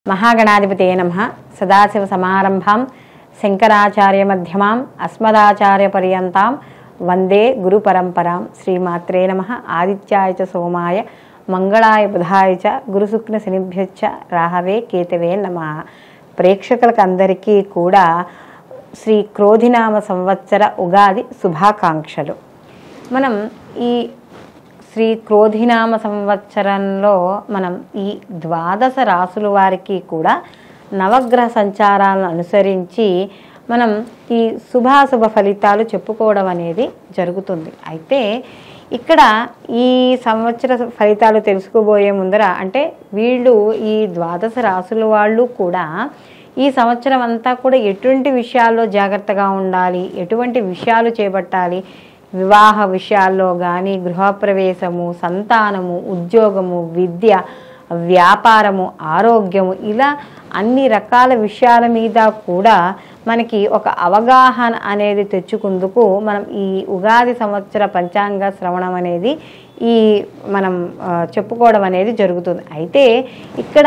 మహాగణాధిపతే నమ సదాశివ సమారంభాం శంకరాచార్య మధ్యమాం అస్మదాచార్య పర్యంతాం వందే గురు పరంపరాం శ్రీమాత్రే నమ ఆదిత్యాయ చ సోమాయ మంగళాయ బుధాయ చ గురుశుక్న శనిభ్యచ్చ రాహవే కేతవే నమ ప్రేక్షకులకు అందరికీ కూడా శ్రీ క్రోధినామ సంవత్సర ఉగాది శుభాకాంక్షలు మనం ఈ శ్రీ క్రోధినామ సంవత్సరంలో మనం ఈ ద్వాదశ రాసుల వారికి కూడా నవగ్రహ సంచారాలను అనుసరించి మనం ఈ శుభాశుభ ఫలితాలు చెప్పుకోవడం అనేది జరుగుతుంది అయితే ఇక్కడ ఈ సంవత్సర ఫలితాలు తెలుసుకోబోయే ముందర అంటే వీళ్ళు ఈ ద్వాదశ రాసుల వాళ్ళు కూడా ఈ సంవత్సరం అంతా కూడా ఎటువంటి విషయాల్లో జాగ్రత్తగా ఉండాలి ఎటువంటి విషయాలు చేపట్టాలి వివాహ విషయాల్లో కానీ గృహప్రవేశము సంతానము ఉద్యోగము విద్య వ్యాపారము ఆరోగ్యము ఇలా అన్ని రకాల విషయాల మీద కూడా మనకి ఒక అవగాహన అనేది తెచ్చుకుందుకు మనం ఈ ఉగాది సంవత్సర పంచాంగ శ్రవణం అనేది ఈ మనం ఆ, చెప్పుకోవడం అనేది జరుగుతుంది అయితే ఇక్కడ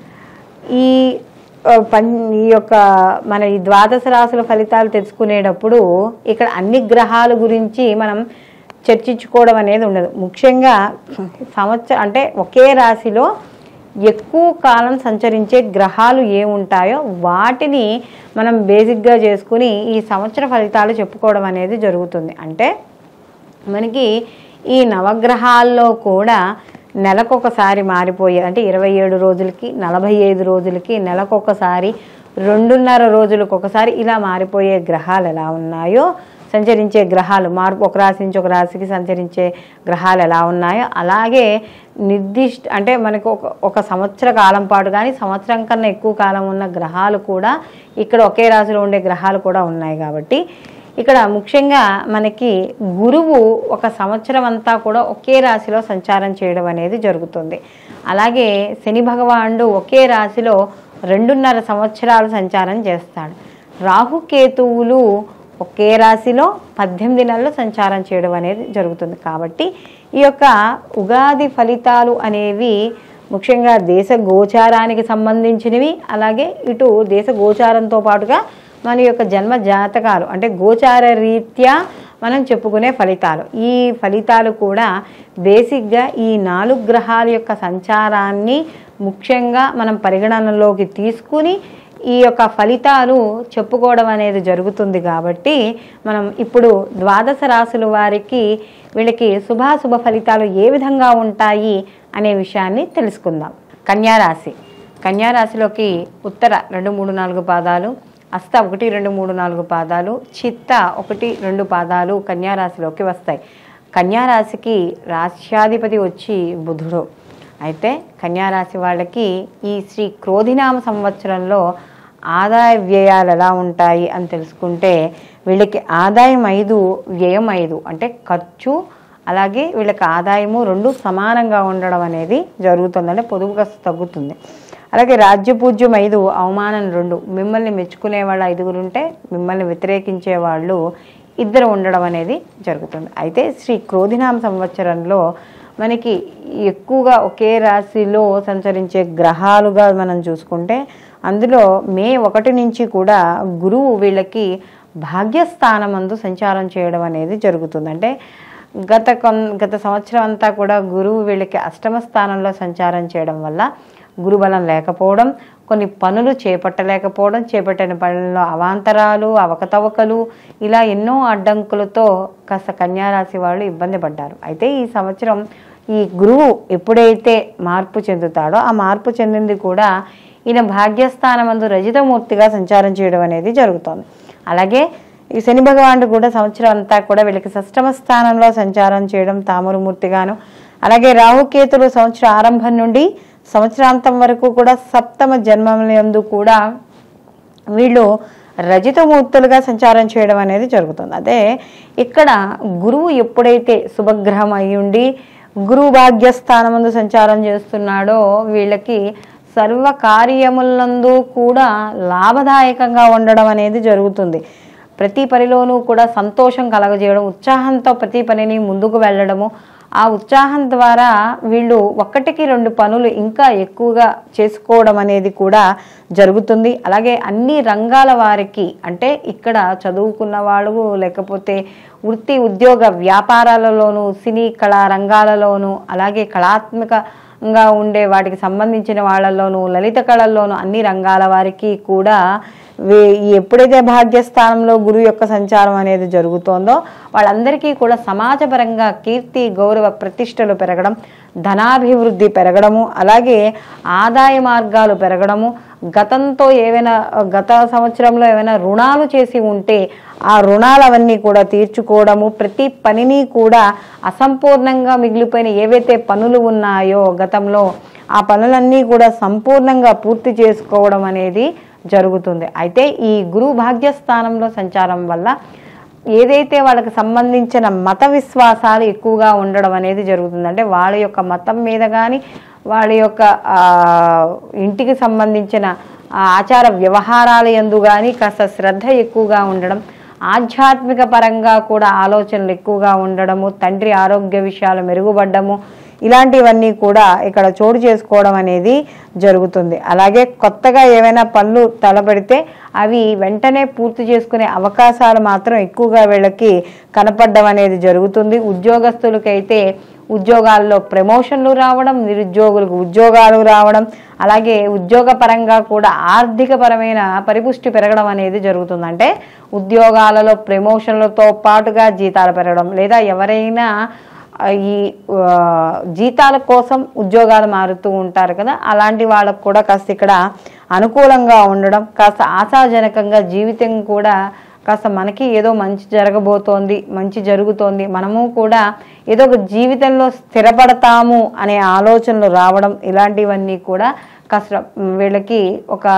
ఈ ఆ, పం ఈ యొక్క మన ఈ ద్వాదశ రాశుల ఫలితాలు తెలుసుకునేటప్పుడు ఇక్కడ అన్ని గ్రహాల గురించి మనం చర్చించుకోవడం అనేది ఉండదు ముఖ్యంగా సంవత్సరం అంటే ఒకే రాశిలో ఎక్కువ కాలం సంచరించే గ్రహాలు ఏముంటాయో వాటిని మనం బేసిక్గా చేసుకుని ఈ సంవత్సర ఫలితాలు చెప్పుకోవడం అనేది జరుగుతుంది అంటే మనకి ఈ నవగ్రహాల్లో కూడా నెలకొకసారి మారిపోయే అంటే ఇరవై ఏడు రోజులకి నలభై ఐదు రోజులకి నెలకొకసారి రెండున్నర రోజులకు ఒకసారి ఇలా మారిపోయే గ్రహాలు ఎలా ఉన్నాయో సంచరించే గ్రహాలు మార్పు ఒక రాశి నుంచి ఒక రాశికి సంచరించే గ్రహాలు ఎలా ఉన్నాయో అలాగే నిర్దిష్ట అంటే మనకు ఒక ఒక సంవత్సర కాలం పాటు కానీ సంవత్సరం కన్నా ఎక్కువ కాలం ఉన్న గ్రహాలు కూడా ఇక్కడ ఒకే రాశిలో ఉండే గ్రహాలు కూడా ఉన్నాయి కాబట్టి ఇక్కడ ముఖ్యంగా మనకి గురువు ఒక సంవత్సరం అంతా కూడా ఒకే రాశిలో సంచారం చేయడం అనేది జరుగుతుంది అలాగే శని భగవానుడు ఒకే రాశిలో రెండున్నర సంవత్సరాలు సంచారం చేస్తాడు రాహుకేతువులు ఒకే రాశిలో పద్దెనిమిది నెలలు సంచారం చేయడం అనేది జరుగుతుంది కాబట్టి ఈ యొక్క ఉగాది ఫలితాలు అనేవి ముఖ్యంగా దేశ గోచారానికి సంబంధించినవి అలాగే ఇటు దేశ గోచారంతో పాటుగా మన యొక్క జన్మ జాతకాలు అంటే గోచార రీత్యా మనం చెప్పుకునే ఫలితాలు ఈ ఫలితాలు కూడా బేసిక్గా ఈ నాలుగు గ్రహాల యొక్క సంచారాన్ని ముఖ్యంగా మనం పరిగణనలోకి తీసుకుని ఈ యొక్క ఫలితాలు చెప్పుకోవడం అనేది జరుగుతుంది కాబట్టి మనం ఇప్పుడు ద్వాదశ రాసుల వారికి వీళ్ళకి శుభాశుభ ఫలితాలు ఏ విధంగా ఉంటాయి అనే విషయాన్ని తెలుసుకుందాం కన్యారాశి కన్యారాశిలోకి ఉత్తర రెండు మూడు నాలుగు పాదాలు అస్త ఒకటి రెండు మూడు నాలుగు పాదాలు చిత్త ఒకటి రెండు పాదాలు కన్యారాశిలోకి వస్తాయి కన్యారాశికి రాశ్యాధిపతి వచ్చి బుధుడు అయితే కన్యారాశి వాళ్ళకి ఈ శ్రీ క్రోధినామ సంవత్సరంలో ఆదాయ వ్యయాలు ఎలా ఉంటాయి అని తెలుసుకుంటే వీళ్ళకి ఆదాయం ఐదు వ్యయం ఐదు అంటే ఖర్చు అలాగే వీళ్ళకి ఆదాయము రెండు సమానంగా ఉండడం అనేది జరుగుతుంది అంటే పొదుపుగా తగ్గుతుంది అలాగే రాజ్యపూజ్యం ఐదు అవమానం రెండు మిమ్మల్ని మెచ్చుకునే వాళ్ళు ఐదుగురు ఉంటే మిమ్మల్ని వ్యతిరేకించే వాళ్ళు ఇద్దరు ఉండడం అనేది జరుగుతుంది అయితే శ్రీ క్రోధినామ సంవత్సరంలో మనకి ఎక్కువగా ఒకే రాశిలో సంచరించే గ్రహాలుగా మనం చూసుకుంటే అందులో మే ఒకటి నుంచి కూడా గురువు వీళ్ళకి భాగ్యస్థానమందు సంచారం చేయడం అనేది జరుగుతుంది అంటే గత కొన్ గత సంవత్సరం అంతా కూడా గురువు వీళ్ళకి అష్టమ స్థానంలో సంచారం చేయడం వల్ల గురుబలం లేకపోవడం కొన్ని పనులు చేపట్టలేకపోవడం చేపట్టిన పనుల్లో అవాంతరాలు అవకతవకలు ఇలా ఎన్నో అడ్డంకులతో కాస్త కన్యారాశి వాళ్ళు ఇబ్బంది పడ్డారు అయితే ఈ సంవత్సరం ఈ గురువు ఎప్పుడైతే మార్పు చెందుతాడో ఆ మార్పు చెందింది కూడా ఈయన భాగ్యస్థానమందు రజితమూర్తిగా సంచారం చేయడం అనేది జరుగుతోంది అలాగే ఈ శని భగవానుడు కూడా సంవత్సరం అంతా కూడా వీళ్ళకి షష్టమ స్థానంలో సంచారం చేయడం తామరమూర్తిగాను అలాగే రాహుకేతులు సంవత్సరం ఆరంభం నుండి సంవత్సరాంతం వరకు కూడా సప్తమ జన్మలందు కూడా వీళ్ళు రజితమూర్తులుగా సంచారం చేయడం అనేది జరుగుతుంది అదే ఇక్కడ గురువు ఎప్పుడైతే శుభగ్రహం అయి ఉండి గురువు భాగ్యస్థానమందు సంచారం చేస్తున్నాడో వీళ్ళకి సర్వ కార్యములందు కూడా లాభదాయకంగా ఉండడం అనేది జరుగుతుంది ప్రతి పనిలోనూ కూడా సంతోషం కలగజేయడం ఉత్సాహంతో ప్రతి పనిని ముందుకు వెళ్ళడము ఆ ఉత్సాహం ద్వారా వీళ్ళు ఒక్కటికి రెండు పనులు ఇంకా ఎక్కువగా చేసుకోవడం అనేది కూడా జరుగుతుంది అలాగే అన్ని రంగాల వారికి అంటే ఇక్కడ చదువుకున్న వాళ్ళు లేకపోతే వృత్తి ఉద్యోగ వ్యాపారాలలోనూ సినీ కళా రంగాలలోనూ అలాగే కళాత్మకంగా ఉండే వాటికి సంబంధించిన వాళ్ళలోనూ లలిత కళల్లోనూ అన్ని రంగాల వారికి కూడా వే- ఈ ఎప్పుడైతే భాగ్యస్థానంలో గురువు యొక్క సంచారం అనేది జరుగుతోందో వాళ్ళందరికీ కూడా సమాజపరంగా కీర్తి గౌరవ ప్రతిష్టలు పెరగడం ధనాభివృద్ధి పెరగడము అలాగే ఆదాయ మార్గాలు పెరగడము గతంతో ఏవైనా గత సంవత్సరంలో ఏమైనా రుణాలు చేసి ఉంటే ఆ రుణాలవన్నీ కూడా తీర్చుకోవడము ప్రతి పనిని కూడా అసంపూర్ణంగా మిగిలిపోయిన ఏవైతే పనులు ఉన్నాయో గతంలో ఆ పనులన్నీ కూడా సంపూర్ణంగా పూర్తి చేసుకోవడం అనేది జరుగుతుంది అయితే ఈ గురు భాగ్యస్థానంలో సంచారం వల్ల ఏదైతే వాళ్ళకి సంబంధించిన మత విశ్వాసాలు ఎక్కువగా ఉండడం అనేది జరుగుతుంది అంటే వాళ్ళ యొక్క మతం మీద కానీ వాళ్ళ యొక్క ఆ, ఇంటికి సంబంధించిన ఆ ఆచార వ్యవహారాల యందు కానీ కాస్త శ్రద్ధ ఎక్కువగా ఉండడం ఆధ్యాత్మిక పరంగా కూడా ఆలోచనలు ఎక్కువగా ఉండడము తండ్రి ఆరోగ్య విషయాలు మెరుగుపడ్డము ఇలాంటివన్నీ కూడా ఇక్కడ చోటు చేసుకోవడం అనేది జరుగుతుంది అలాగే కొత్తగా ఏవైనా పనులు తలపెడితే అవి వెంటనే పూర్తి చేసుకునే అవకాశాలు మాత్రం ఎక్కువగా వీళ్ళకి కనపడడం అనేది జరుగుతుంది ఉద్యోగస్తులకైతే ఉద్యోగాల్లో ప్రమోషన్లు రావడం నిరుద్యోగులకు ఉద్యోగాలు రావడం అలాగే ఉద్యోగ పరంగా కూడా ఆర్థిక పరమైన పరిపుష్టి పెరగడం అనేది జరుగుతుంది అంటే ఉద్యోగాలలో ప్రమోషన్లతో పాటుగా జీతాలు పెరగడం లేదా ఎవరైనా ఆ, ఈ ఆ, జీతాల కోసం ఉద్యోగాలు మారుతూ ఉంటారు కదా అలాంటి వాళ్ళకు కూడా కాస్త ఇక్కడ అనుకూలంగా ఉండడం కాస్త ఆశాజనకంగా జీవితం కూడా కాస్త మనకి ఏదో మంచి జరగబోతోంది మంచి జరుగుతోంది మనము కూడా ఏదో ఒక జీవితంలో స్థిరపడతాము అనే ఆలోచనలు రావడం ఇలాంటివన్నీ కూడా కాస్త వీళ్ళకి ఒక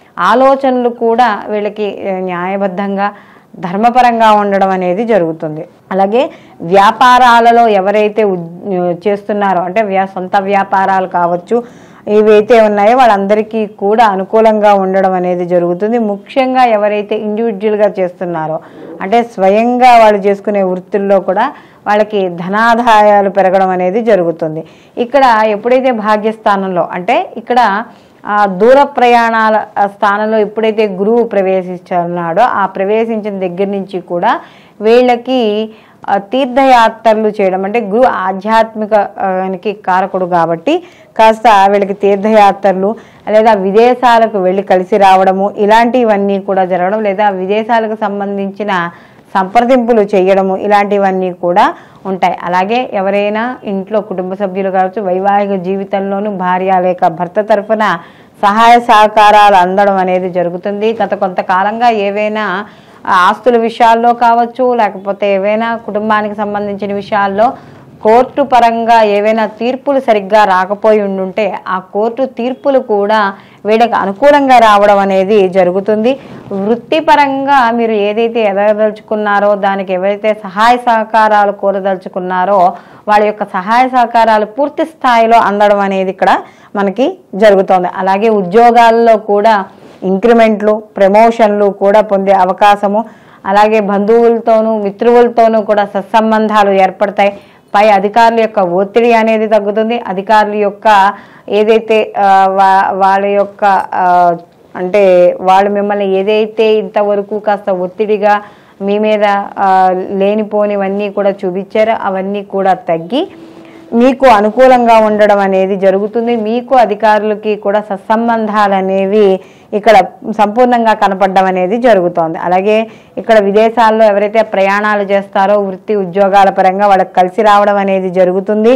ఆలోచనలు కూడా వీళ్ళకి ఏ, న్యాయబద్ధంగా ధర్మపరంగా ఉండడం అనేది జరుగుతుంది అలాగే వ్యాపారాలలో ఎవరైతే ఉద్- చేస్తున్నారో అంటే వ్యా సొంత వ్యాపారాలు కావచ్చు ఏవైతే ఉన్నాయో వాళ్ళందరికీ కూడా అనుకూలంగా ఉండడం అనేది జరుగుతుంది ముఖ్యంగా ఎవరైతే ఇండివిజువల్గా చేస్తున్నారో అంటే స్వయంగా వాళ్ళు చేసుకునే వృత్తుల్లో కూడా వాళ్ళకి ధనాదాయాలు పెరగడం అనేది జరుగుతుంది ఇక్కడ ఎప్పుడైతే భాగ్యస్థానంలో అంటే ఇక్కడ ఆ దూర ప్రయాణాల ఆ స్థానంలో ఎప్పుడైతే గురువు ప్రవేశిస్తున్నాడో ఆ ప్రవేశించిన దగ్గర నుంచి కూడా వీళ్ళకి ఆ, తీర్థయాత్రలు చేయడం అంటే గురు ఆధ్యాత్మికానికి కారకుడు కాబట్టి కాస్త వీళ్ళకి తీర్థయాత్రలు లేదా విదేశాలకు వెళ్ళి కలిసి రావడము ఇలాంటివన్నీ కూడా జరగడం లేదా విదేశాలకు సంబంధించిన సంప్రదింపులు చేయడము ఇలాంటివన్నీ కూడా ఉంటాయి అలాగే ఎవరైనా ఇంట్లో కుటుంబ సభ్యులు కావచ్చు వైవాహిక జీవితంలోనూ భార్య లేక భర్త తరఫున సహాయ సహకారాలు అందడం అనేది జరుగుతుంది గత కొంతకాలంగా ఏవైనా ఆ, ఆస్తుల విషయాల్లో కావచ్చు లేకపోతే ఏవైనా కుటుంబానికి సంబంధించిన విషయాల్లో కోర్టు పరంగా ఏవైనా తీర్పులు సరిగ్గా రాకపోయి ఉండుంటే ఆ కోర్టు తీర్పులు కూడా వీళ్ళకి అనుకూలంగా రావడం అనేది జరుగుతుంది వృత్తిపరంగా మీరు ఏదైతే ఎదగదలుచుకున్నారో దానికి ఎవరైతే సహాయ సహకారాలు కోరదలుచుకున్నారో వాళ్ళ యొక్క సహాయ సహకారాలు పూర్తి స్థాయిలో అందడం అనేది ఇక్కడ మనకి జరుగుతోంది అలాగే ఉద్యోగాల్లో కూడా ఇంక్రిమెంట్లు ప్రమోషన్లు కూడా పొందే అవకాశము అలాగే బంధువులతోనూ మిత్రువులతోనూ కూడా సత్సంబంధాలు ఏర్పడతాయి పై అధికారుల యొక్క ఒత్తిడి అనేది తగ్గుతుంది అధికారుల యొక్క ఏదైతే ఆ, వా- వాళ్ళ యొక్క ఆ, అంటే వాళ్ళు మిమ్మల్ని ఏదైతే ఇంతవరకు కాస్త ఒత్తిడిగా మీ మీద ఆ, లేనిపోనివన్నీ కూడా చూపించారో అవన్నీ కూడా తగ్గి మీకు అనుకూలంగా ఉండడం అనేది జరుగుతుంది మీకు అధికారులకి కూడా సత్సంబంధాలు అనేవి ఇక్కడ సంపూర్ణంగా కనపడడం అనేది జరుగుతోంది అలాగే ఇక్కడ విదేశాల్లో ఎవరైతే ప్రయాణాలు చేస్తారో వృత్తి ఉద్యోగాల పరంగా వాళ్ళకి కలిసి రావడం అనేది జరుగుతుంది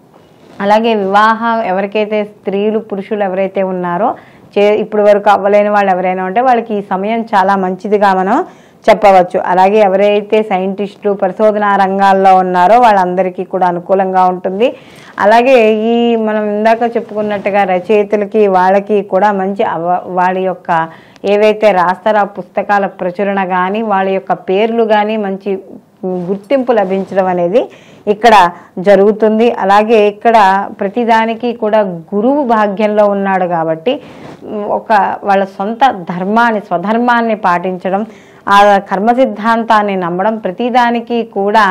అలాగే వివాహం ఎవరికైతే స్త్రీలు పురుషులు ఎవరైతే ఉన్నారో చే ఇప్పుడు వరకు అవ్వలేని వాళ్ళు ఎవరైనా ఉంటే వాళ్ళకి ఈ సమయం చాలా మంచిదిగా మనం చెప్పవచ్చు అలాగే ఎవరైతే సైంటిస్టులు పరిశోధనా రంగాల్లో ఉన్నారో వాళ్ళందరికీ కూడా అనుకూలంగా ఉంటుంది అలాగే ఈ మనం ఇందాక చెప్పుకున్నట్టుగా రచయితలకి వాళ్ళకి కూడా మంచి అవ వాళ్ళ యొక్క ఏవైతే రాస్తారో ఆ పుస్తకాల ప్రచురణ కానీ వాళ్ళ యొక్క పేర్లు కానీ మంచి గుర్తింపు లభించడం అనేది ఇక్కడ జరుగుతుంది అలాగే ఇక్కడ ప్రతిదానికి కూడా గురువు భాగ్యంలో ఉన్నాడు కాబట్టి ఉమ్, ఒక వాళ్ళ సొంత ధర్మాన్ని స్వధర్మాన్ని పాటించడం ఆ కర్మ సిద్ధాంతాన్ని నమ్మడం ప్రతిదానికి కూడా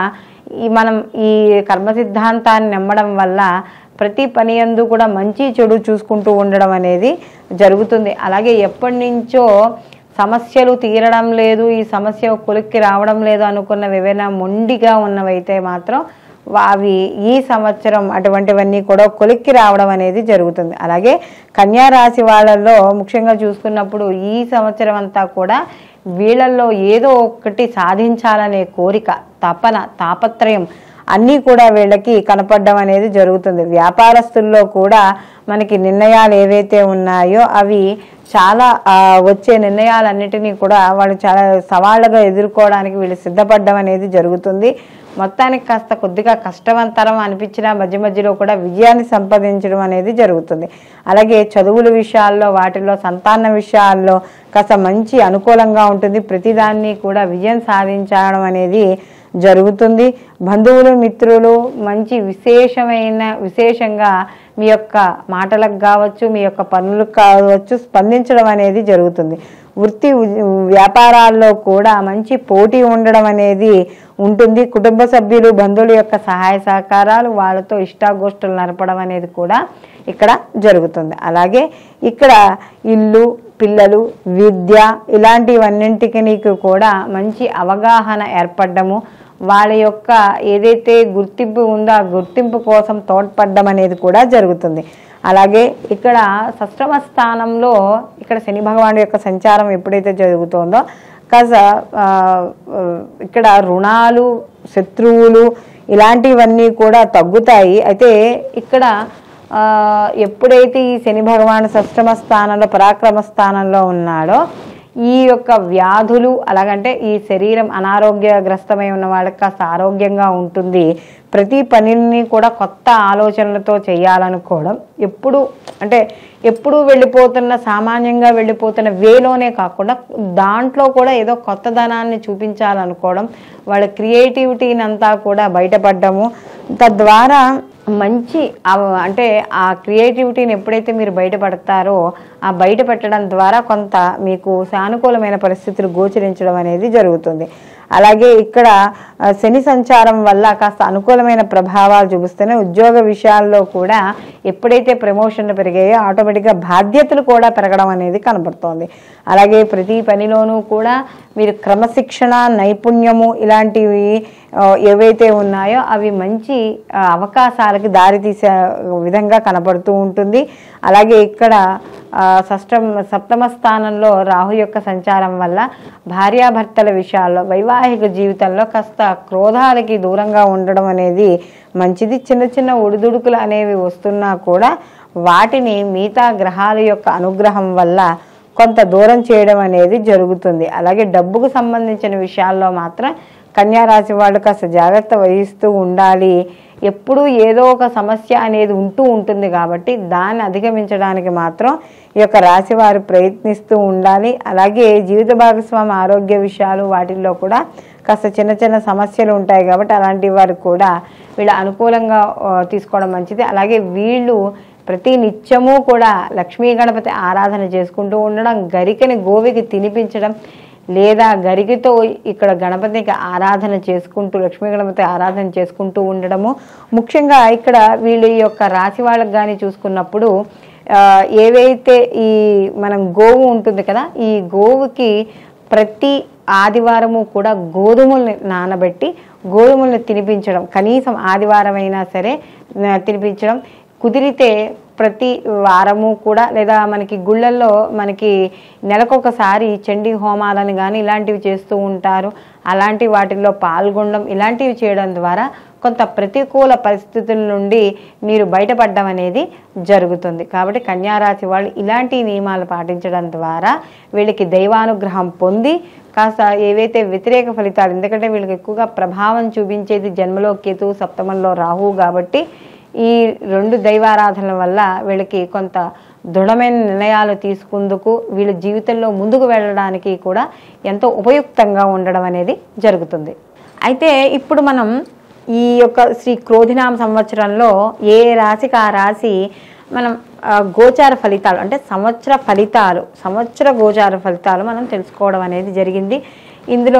ఈ మనం ఈ కర్మ సిద్ధాంతాన్ని నమ్మడం వల్ల ప్రతి పని అందు కూడా మంచి చెడు చూసుకుంటూ ఉండడం అనేది జరుగుతుంది అలాగే ఎప్పటి నుంచో సమస్యలు తీరడం లేదు ఈ సమస్య కొలిక్కి రావడం లేదు అనుకున్నవి ఏవైనా మొండిగా ఉన్నవైతే మాత్రం వా- అవి ఈ సంవత్సరం అటువంటివన్నీ కూడా కొలిక్కి రావడం అనేది జరుగుతుంది అలాగే కన్యా రాశి వాళ్ళల్లో ముఖ్యంగా చూసుకున్నప్పుడు ఈ సంవత్సరం అంతా కూడా వీళ్ళల్లో ఏదో ఒకటి సాధించాలనే కోరిక తపన తాపత్రయం అన్నీ కూడా వీళ్ళకి కనపడడం అనేది జరుగుతుంది వ్యాపారస్తుల్లో కూడా మనకి నిర్ణయాలు ఏవైతే ఉన్నాయో అవి చాలా ఆ, వచ్చే నిర్ణయాలన్నిటినీ కూడా వాళ్ళు చాలా సవాళ్ళగా ఎదుర్కోవడానికి వీళ్ళు సిద్ధపడడం అనేది జరుగుతుంది మొత్తానికి కాస్త కొద్దిగా కష్టవంతరం అనిపించినా మధ్య మధ్యలో కూడా విజయాన్ని సంపాదించడం అనేది జరుగుతుంది అలాగే చదువుల విషయాల్లో వాటిల్లో సంతాన విషయాల్లో కాస్త మంచి అనుకూలంగా ఉంటుంది ప్రతిదాన్ని కూడా విజయం సాధించడం అనేది జరుగుతుంది బంధువులు మిత్రులు మంచి విశేషమైన విశేషంగా మీ యొక్క మాటలకు కావచ్చు మీ యొక్క పనులకు కావచ్చు స్పందించడం అనేది జరుగుతుంది వృత్తి ఉ- వ్యాపారాల్లో కూడా మంచి పోటీ ఉండడం అనేది ఉంటుంది కుటుంబ సభ్యులు బంధువుల యొక్క సహాయ సహకారాలు వాళ్ళతో ఇష్టాగోష్ఠులు నడపడం అనేది కూడా ఇక్కడ జరుగుతుంది అలాగే ఇక్కడ ఇల్లు పిల్లలు విద్య ఇలాంటివన్నింటికి నీకు కూడా మంచి అవగాహన ఏర్పడము వాళ్ళ యొక్క ఏదైతే గుర్తింపు ఉందో ఆ గుర్తింపు కోసం తోడ్పడడం అనేది కూడా జరుగుతుంది అలాగే ఇక్కడ సష్టమ స్థానంలో ఇక్కడ శని భగవానుడి యొక్క సంచారం ఎప్పుడైతే జరుగుతుందో కాస్త ఆ, ఆ, ఇక్కడ రుణాలు శత్రువులు ఇలాంటివన్నీ కూడా తగ్గుతాయి అయితే ఇక్కడ ఆ, ఎప్పుడైతే ఈ శని భగవాను సష్టమ స్థానంలో పరాక్రమ స్థానంలో ఉన్నాడో ఈ యొక్క వ్యాధులు అలాగంటే ఈ శరీరం అనారోగ్యగ్రస్తమై ఉన్న వాళ్ళకి కాస్త ఆరోగ్యంగా ఉంటుంది ప్రతి పనిని కూడా కొత్త ఆలోచనలతో చేయాలనుకోవడం ఎప్పుడు అంటే ఎప్పుడు వెళ్ళిపోతున్న సామాన్యంగా వెళ్ళిపోతున్న వేలోనే కాకుండా దాంట్లో కూడా ఏదో కొత్తదనాన్ని చూపించాలనుకోవడం వాళ్ళ క్రియేటివిటీని అంతా కూడా బయటపడ్డము తద్వారా మంచి ఆ- అంటే ఆ క్రియేటివిటీని ఎప్పుడైతే మీరు బయటపడతారో ఆ బయట పెట్టడం ద్వారా కొంత మీకు సానుకూలమైన పరిస్థితులు గోచరించడం అనేది జరుగుతుంది అలాగే ఇక్కడ ఆ, శని సంచారం వల్ల కాస్త అనుకూలమైన ప్రభావాలు చూపిస్తూనే ఉద్యోగ విషయాల్లో కూడా ఎప్పుడైతే ప్రమోషన్లు పెరిగాయో ఆటోమేటిక్గా బాధ్యతలు కూడా పెరగడం అనేది కనబడుతోంది అలాగే ప్రతి పనిలోనూ కూడా మీరు క్రమశిక్షణ నైపుణ్యము ఇలాంటివి ఆ, ఏవైతే ఉన్నాయో అవి మంచి ఆ, అవకాశాలకి దారితీసే విధంగా కనబడుతూ ఉంటుంది అలాగే ఇక్కడ ఆ, షష్టం సప్తమ స్థానంలో రాహు యొక్క సంచారం వల్ల భార్యాభర్తల విషయాల్లో వైవాహిక జీవితంలో కాస్త క్రోధాలకి దూరంగా ఉండడం అనేది మంచిది చిన్న చిన్న ఒడిదుడుకులు అనేవి వస్తున్నా కూడా వాటిని మిగతా గ్రహాల యొక్క అనుగ్రహం వల్ల కొంత దూరం చేయడం అనేది జరుగుతుంది అలాగే డబ్బుకు సంబంధించిన విషయాల్లో మాత్రం కన్యా రాశి వాళ్ళు కాస్త జాగ్రత్త వహిస్తూ ఉండాలి ఎప్పుడూ ఏదో ఒక సమస్య అనేది ఉంటూ ఉంటుంది కాబట్టి దాన్ని అధిగమించడానికి మాత్రం ఈ యొక్క రాశి వారు ప్రయత్నిస్తూ ఉండాలి అలాగే జీవిత భాగస్వామి ఆరోగ్య విషయాలు వాటిల్లో కూడా కాస్త చిన్న చిన్న సమస్యలు ఉంటాయి కాబట్టి అలాంటి వారు కూడా వీళ్ళ అనుకూలంగా ఆ, తీసుకోవడం మంచిది అలాగే వీళ్ళు ప్రతి నిత్యము కూడా లక్ష్మీ గణపతి ఆరాధన చేసుకుంటూ ఉండడం గరికని గోవికి తినిపించడం లేదా గరికతో ఇక్కడ గణపతికి ఆరాధన చేసుకుంటూ లక్ష్మీ గణపతి ఆరాధన చేసుకుంటూ ఉండడము ముఖ్యంగా ఇక్కడ వీళ్ళ యొక్క రాశి వాళ్ళకి కానీ చూసుకున్నప్పుడు ఆ, ఏవైతే ఈ మనం గోవు ఉంటుంది కదా ఈ గోవుకి ప్రతి ఆదివారము కూడా గోధుమల్ని నానబెట్టి గోధుమల్ని తినిపించడం కనీసం ఆదివారం అయినా సరే ఆ, తినిపించడం కుదిరితే ప్రతి వారము కూడా లేదా మనకి గుళ్ళల్లో మనకి నెలకొకసారి చండీ హోమాలను కానీ ఇలాంటివి చేస్తూ ఉంటారు అలాంటి వాటిల్లో పాల్గొనడం ఇలాంటివి చేయడం ద్వారా కొంత ప్రతికూల పరిస్థితుల నుండి మీరు బయటపడడం అనేది జరుగుతుంది కాబట్టి కన్యారాశి వాళ్ళు ఇలాంటి నియమాలు పాటించడం ద్వారా వీళ్ళకి దైవానుగ్రహం పొంది కాస్త ఏవైతే వ్యతిరేక ఫలితాలు ఎందుకంటే వీళ్ళకి ఎక్కువగా ప్రభావం చూపించేది జన్మలో కేతు సప్తమంలో రాహు కాబట్టి ఈ రెండు దైవారాధనల వల్ల వీళ్ళకి కొంత దృఢమైన నిర్ణయాలు తీసుకుందుకు వీళ్ళ జీవితంలో ముందుకు వెళ్ళడానికి కూడా ఎంతో ఉపయుక్తంగా ఉండడం అనేది జరుగుతుంది అయితే ఇప్పుడు మనం ఈ యొక్క శ్రీ క్రోధినామ సంవత్సరంలో ఏ రాశికి ఆ రాశి మనం ఆ, గోచార ఫలితాలు అంటే సంవత్సర ఫలితాలు సంవత్సర గోచార ఫలితాలు మనం తెలుసుకోవడం అనేది జరిగింది ఇందులో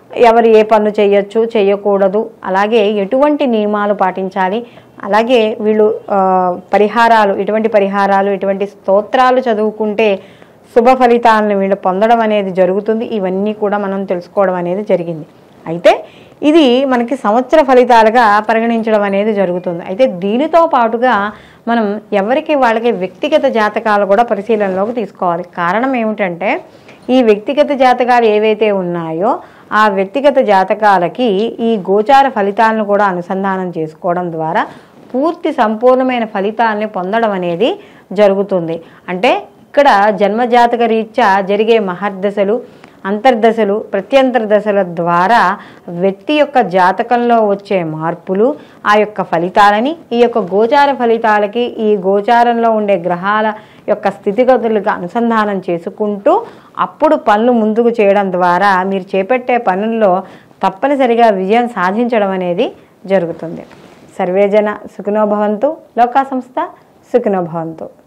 ఎవరు ఏ పనులు చేయొచ్చు చేయకూడదు అలాగే ఎటువంటి నియమాలు పాటించాలి అలాగే వీళ్ళు ఆ, పరిహారాలు ఎటువంటి పరిహారాలు ఎటువంటి స్తోత్రాలు చదువుకుంటే శుభ ఫలితాలను వీళ్ళు పొందడం అనేది జరుగుతుంది ఇవన్నీ కూడా మనం తెలుసుకోవడం అనేది జరిగింది అయితే ఇది మనకి సంవత్సర ఫలితాలుగా పరిగణించడం అనేది జరుగుతుంది అయితే దీనితో పాటుగా మనం ఎవరికి వాళ్ళకి వ్యక్తిగత జాతకాలు కూడా పరిశీలనలోకి తీసుకోవాలి కారణం ఏమిటంటే ఈ వ్యక్తిగత జాతకాలు ఏవైతే ఉన్నాయో ఆ వ్యక్తిగత జాతకాలకి ఈ గోచార ఫలితాలను కూడా అనుసంధానం చేసుకోవడం ద్వారా పూర్తి సంపూర్ణమైన ఫలితాలని పొందడం అనేది జరుగుతుంది అంటే ఇక్కడ జన్మజాతక రీత్యా జరిగే మహర్దశలు అంతర్దశలు ప్రత్యంతర దశల ద్వారా వ్యక్తి యొక్క జాతకంలో వచ్చే మార్పులు ఆ యొక్క ఫలితాలని ఈ యొక్క గోచార ఫలితాలకి ఈ గోచారంలో ఉండే గ్రహాల యొక్క స్థితిగతులకు అనుసంధానం చేసుకుంటూ అప్పుడు పనులు ముందుకు చేయడం ద్వారా మీరు చేపట్టే పనుల్లో తప్పనిసరిగా విజయం సాధించడం అనేది జరుగుతుంది సర్వేజన సుఖినో భవంతు లోకా సంస్థ సుఖినో భవంతు